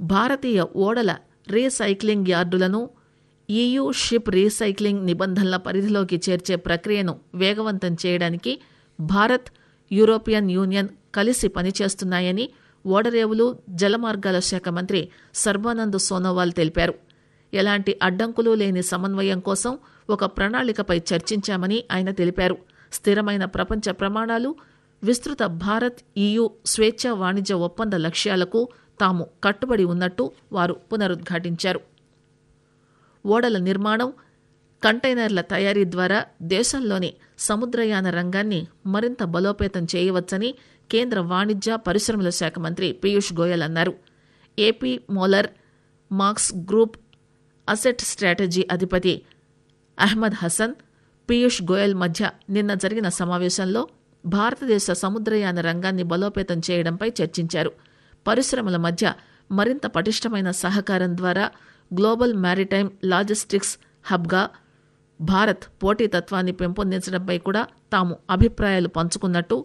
భారతీయ ఓడల రీసైక్లింగ్ యార్డులను EU ship recycling నిబంధనల పరిధిలోకి చేర్చే ప్రక్రియను వేగవంతం చేయడానికి భారత్ యూరోపియన్ యూనియన్ కలిసి పనిచేస్తున్నాయని ఓడరేవులు జలమార్గాల శాఖ మంత్రి సర్బానంద్ సోనోవాల్ తెలిపారు ఎలాంటి అడ్డంకులు లేని సమన్వయం కోసం ఒక ప్రణాళికపై చర్చించామని ఆయన తెలిపారు స్థిరమైన ప్రపంచ ప్రమాణాలు విస్తృత భారత్ ఈయూ స్వేచ్ఛ వాణిజ్య ఒప్పంద లక్ష్యాలకు తాము కట్టుబడి ఉన్నట్టు వారు పునరుద్ఘాటించారు ఓడల నిర్మాణం కంటైనర్ల తయారీ ద్వారా దేశంలోని సముద్రయాన రంగాన్ని మరింత బలోపేతం చేయవచ్చని కేంద్ర వాణిజ్య పరిశ్రమల శాఖ మంత్రి పీయూష్ గోయల్ అన్నారు AP Moller Maersk group asset strategy అధిపతి అహ్మద్ హసన్ పీయూష్ గోయల్ మధ్య నిన్న జరిగిన సమావేశంలో భారతదేశ సముద్రయాన రంగాన్ని బలోపేతం చేయడంపై చర్చించారు పరిశ్రమల మధ్య మరింత పటిష్టమైన సహకారం ద్వారా గ్లోబల్ మ్యారిటైమ్ లాజిస్టిక్స్ హబ్గా భారత్ పోటీతత్వాన్ని పెంపొందించడంపై కూడా తాము అభిప్రాయాలు పంచుకున్నట్టు